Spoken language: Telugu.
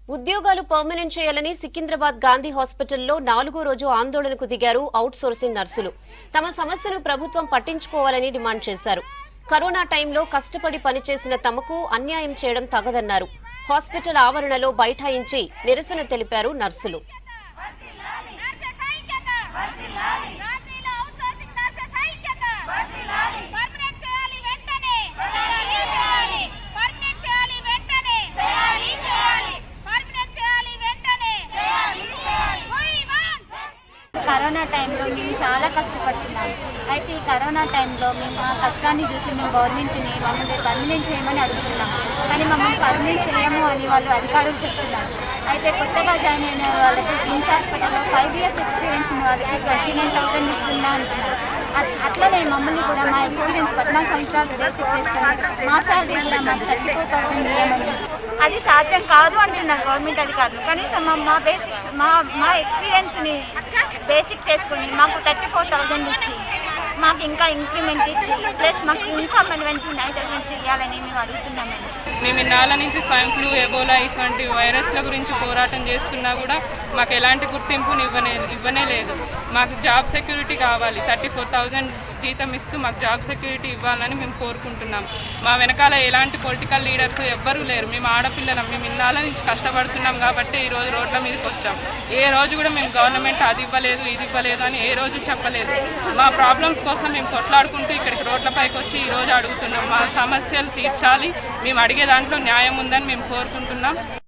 ఉద్యోగాలు పర్మనెంట్ చేయాలని సికింద్రాబాద్ గాంధీ హాస్పిటల్లో నాలుగో రోజు ఆందోళనకు దిగారు అవుట్ సోర్సింగ్ నర్సులు తమ సమస్యను ప్రభుత్వం పట్టించుకోవాలని డిమాండ్ చేశారు కరోనా టైంలో కష్టపడి పనిచేసిన తమకు అన్యాయం చేయడం తగదన్నారు హాస్పిటల్ ఆవరణలో బైఠాయించి నిరసన తెలిపారు నర్సులు నర్సెస్ ఐక్యత వర్ధిల్లాలి గాంధీలో అవుట్సోర్సింగ్ నర్సెస్ ఐక్యత వర్ధిల్లాలి పర్మనెంట్ చేయాలి వెంటనే చేయాలి చేయాలి పర్మనెంట్ చేయాలి వెంటనే చేయాలి చేయాలి పర్మనెంట్ చేయాలి వెంటనే చేయాలి చేయాలి వై వాంట్ కరోనా టైంలో మేము చాలా కష్టపడుతున్నాం అయితే ఈ కరోనా టైంలో మేము ఆ కష్టాన్ని చూసి మేము గవర్నమెంట్ని మమ్మల్ని పర్మనెంట్ చేయమని అడుగుతున్నాం కానీ మమ్మల్ని పర్మనెంట్ చేయము అని వాళ్ళు అధికారులు చెప్తున్నారు అయితే కొత్తగా జాయిన్ అయిన వాళ్ళకి కిమ్స్ హాస్పిటల్లో ఫైవ్ ఇయర్స్ ఎక్స్పీరియన్స్ ఉన్న వాళ్ళకి ట్వంటీ నైన్ థౌసండ్ ఇస్తుందా అంటున్నారు అట్- అట్లనే మమ్మల్ని కూడా మా ఎక్స్పీరియన్స్ పద్నాలుగు సంవత్సరాలు బేసిక్ చేసుకుని మా శాలరీ కూడా మాకు థర్టీ ఫోర్ థౌసండ్ ఇవ్వమని అది సాధ్యం కాదు అంటున్నారు గవర్నమెంట్ అధికారులు కనీసం మా మా బేసిక్స్ మా మా ఎక్స్పీరియన్స్ని బేసిక్ చేసుకుని మాకు థర్టీ ఫోర్ థౌజండ్ ఇచ్చి మాకు ఇంకా ఇంక్రిమెంట్ ఇచ్చి ప్లస్ మాకు ఇన్కమ్ అలవెన్స్ నైట్ అలవెన్స్ ఇవ్వాలని మేము అడుగుతున్నామండి మేము ఇన్నాళ్ళ నుంచి స్వైన్ ఫ్లూ ఎబోలా ఇటువంటి వైరస్ల గురించి పోరాటం చేస్తున్నా కూడా మాకు ఎలాంటి గుర్తింపుని ఇవ్వనే ఇవ్వనే లేదు మాకు జాబ్ సెక్యూరిటీ కావాలి థర్టీ ఫోర్ థౌజండ్ జీతం ఇస్తూ మాకు జాబ్ సెక్యూరిటీ ఇవ్వాలని మేము కోరుకుంటున్నాం మా వెనకాల ఎలాంటి పొలిటికల్ లీడర్స్ ఎవ్వరూ లేరు మేము ఆడపిల్లలం మేము ఇన్నాళ్ళ నుంచి కష్టపడుతున్నాం కాబట్టి ఈ రోజు రోడ్ల మీదకి వచ్చాం ఏ రోజు కూడా మేము గవర్నమెంట్ అది ఇవ్వలేదు ఇది ఇవ్వలేదు అని ఏ రోజు చెప్పలేదు మా ప్రాబ్లమ్స్ కోసం మేము కొట్లాడుకుంటూ ఇక్కడికి రోడ్లపైకి వచ్చి ఈ రోజు అడుగుతున్నాం మా సమస్యలు తీర్చాలి మేము అడిగే దాంట్లో న్యాయం ఉందని మేము కోరుకుంటున్నాం